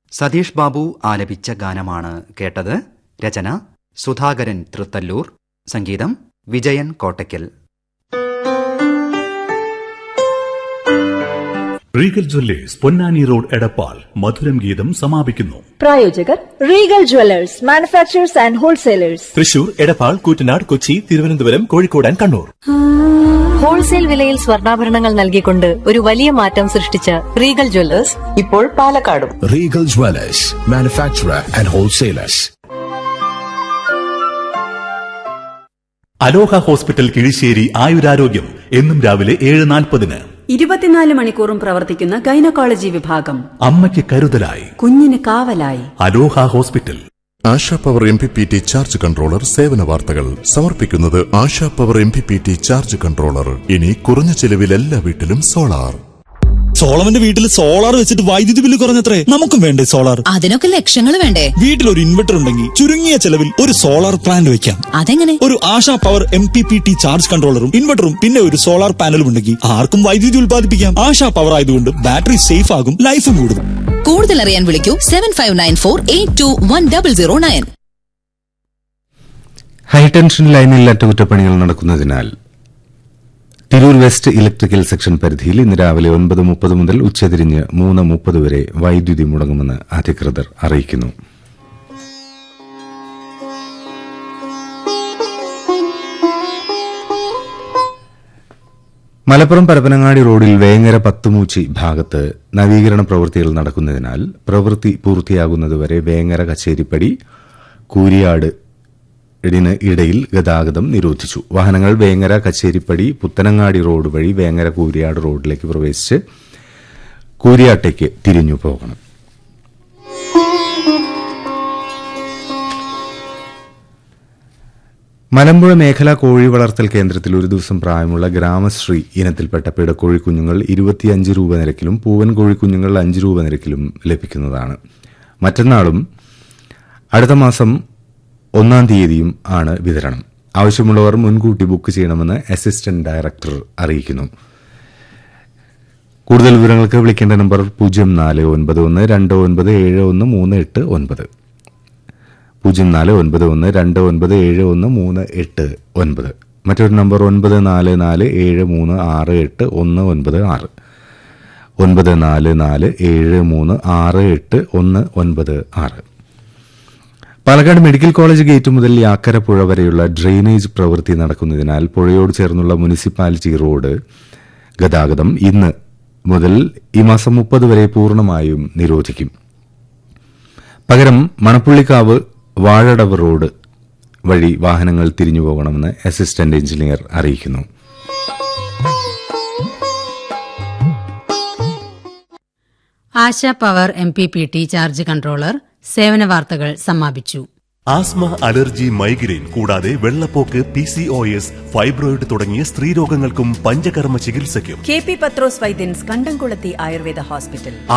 സതീഷ് ബാബു ആലപിച്ച ഗാനമാണ് കേട്ടത് രചന സുധാകരൻ തൃത്തല്ലൂർ സംഗീതം Vijayan Kottakkal Regal Jewellers Ponnani road Edappal മധുരം ഗീതം സമാപിക്കുന്നു പ്രായോജകർ Regal Jewellers manufacturers and wholesalers Thrissur Edappal Koottanad Kochi Thiruvananthapuram Kozhikode and Kannur wholesale വിലയിൽ സ്വർണ്ണാഭരണങ്ങൾ നൽകിക്കൊണ്ട് ഒരു വലിയ മാറ്റം സൃഷ്ടിച്ച റീഗൽ ജ്വല്ലേഴ്സ് ഇപ്പോൾ പാലക്കാടും Regal Dwellers, manufacturer and wholesalers. Aloha hospital Kizhisseri ആയുരാരോഗ്യം എന്നും രാവിലെ ഏഴ് നാൽപ്പതിന് ഇരുപത്തിനാല് മണിക്കൂറും പ്രവർത്തിക്കുന്ന ഗൈനക്കോളജി വിഭാഗം അമ്മയ്ക്ക് കരുതലായി കുഞ്ഞിന് കാവലായി Aloha hospital Asha power M P P T charge controller സേവന വാർത്തകൾ സമർപ്പിക്കുന്നത് Asha power M P P T charge controller ഇനി കുറഞ്ഞ ചെലവിൽ എല്ലാ വീട്ടിലും സോളാർ സോളവന്റെ വീട്ടിൽ സോളാർ വെച്ചിട്ട് വൈദ്യുതി ബില്ല് കുറഞ്ഞത്രേ നമുക്കും വേണ്ടേ സോളാർ അതിനൊക്കെ ലക്ഷങ്ങൾ വേണ്ടേ വീട്ടിൽ ഒരു ഇൻവെർട്ടർ ഉണ്ടെങ്കിൽ ചുരുങ്ങിയ ചെലവിൽ ഒരു സോളാർ പ്ലാന്റ് വെക്കാം അതെങ്ങനെ ഒരു Asha power M P P T charge കൺട്രോളറും ഇൻവെർട്ടറും പിന്നെ ഒരു സോളാർ പാനലും ഉണ്ടെങ്കിൽ ആർക്കും വൈദ്യുതി ഉൽപ്പാദിപ്പിക്കാം ആശാ പവർ ആയതുകൊണ്ട് ബാറ്ററി സേഫ് ആകും ലൈഫും കൂടും കൂടുതൽ അറിയാൻ വിളിക്കൂ seven five nine four eight two one double zero nine high tension ലൈനിൽ അറ്റകുറ്റപ്പണികൾ നടക്കുന്നതിനാൽ തിരൂർ വെസ്റ്റ് ഇലക്ട്രിക്കൽ സെക്ഷൻ പരിധിയിൽ ഇന്ന് രാവിലെ ഒൻപത് മുപ്പത് മുതൽ ഉച്ചതിരിഞ്ഞ് മൂന്ന് മുപ്പത് വരെ വൈദ്യുതി മുടങ്ങുമെന്ന് അധികൃതർ അറിയിക്കുന്നു മലപ്പുറം പരപ്പനങ്ങാടി റോഡിൽ വേങ്ങര പത്തുമൂച്ചി ഭാഗത്ത് നവീകരണ പ്രവൃത്തികൾ നടക്കുന്നതിനാൽ പ്രവൃത്തി പൂർത്തിയാകുന്നതുവരെ വേങ്ങര കച്ചേരിപ്പടി കൂരിയാട് ഇടിന് ഇടയിൽ ഗതാഗതം നിരോധിച്ചു വാഹനങ്ങൾ വേങ്ങര കച്ചേരിപ്പടി പുത്തനങ്ങാടി റോഡ് വഴി വേങ്ങര കൂരിയാട് റോഡിലേക്ക് പ്രവേശിച്ച് കൂരിയാട്ടേക്ക് തിരിഞ്ഞു പോകണം മലമ്പുഴ മേഖലാ കോഴി വളർത്തൽ കേന്ദ്രത്തിൽ ഒരു ദിവസം പ്രായമുള്ള ഗ്രാമശ്രീ ഇനത്തിൽപ്പെട്ട പിടക്കോഴി കുഞ്ഞുങ്ങൾ ഇരുപത്തിയഞ്ച് രൂപ നിരക്കിലും പൂവൻ കോഴി കുഞ്ഞുങ്ങൾ അഞ്ച് രൂപ നിരക്കിലും ലഭിക്കുന്നതാണ് മറ്റന്നാളും അടുത്ത മാസം ഒന്നാം തീയതിയും ആണ് വിതരണം ആവശ്യമുള്ളവർ മുൻകൂട്ടി ബുക്ക് ചെയ്യണമെന്ന് അസിസ്റ്റന്റ് ഡയറക്ടർ അറിയിക്കുന്നു കൂടുതൽ വിവരങ്ങൾക്ക് വിളിക്കേണ്ട നമ്പർ പൂജ്യം നാല് ഒൻപത് ഒന്ന് രണ്ട് ഒൻപത് ഏഴ് ഒന്ന് മൂന്ന് എട്ട് ഒൻപത് പൂജ്യം നാല് ഒൻപത് ഒന്ന് രണ്ട് ഒൻപത് ഏഴ് ഒന്ന് മൂന്ന് എട്ട് ഒൻപത് മറ്റൊരു നമ്പർ ഒൻപത് നാല് നാല് ഏഴ് മൂന്ന് ആറ് എട്ട് ഒന്ന് ഒൻപത് ആറ് ഒൻപത് നാല് നാല് ഏഴ് മൂന്ന് ആറ് എട്ട് ഒന്ന് ഒൻപത് ആറ് പാലക്കാട് മെഡിക്കൽ കോളേജ് ഗേറ്റ് മുതൽ യാക്കര പുഴ വരെയുള്ള ഡ്രെയിനേജ് പ്രവൃത്തി നടക്കുന്നതിനാൽ പുഴയോട് ചേർന്നുള്ള മുനിസിപ്പാലിറ്റി റോഡ് ഗതാഗതം ഇന്ന് മുതൽ ഈ മാസം മുപ്പത് വരെ പൂർണ്ണമായും നിരോധിക്കും പകരം മണപ്പുള്ളിക്കാവ് വാഴടവ് റോഡ് വഴി വാഹനങ്ങൾ തിരിഞ്ഞു പോകണമെന്ന് അസിസ്റ്റന്റ് എഞ്ചിനീയർ അറിയിക്കുന്നു Asha power M P P T charge controller സേവന വാർത്തകൾ സമാപിച്ചു ആസ്മ അലർജി മൈഗ്രെയിൻ കൂടാതെ വെള്ളപ്പോക്ക് P C O S fibroid തുടങ്ങിയ സ്ത്രീരോഗങ്ങൾക്കും പഞ്ചകർമ്മ ചികിത്സയ്ക്കും കെ പി പത്രോസ് വൈദ്യൻസ് കണ്ടംകുളത്തി ആയുർവേദ ഹോസ്പിറ്റൽ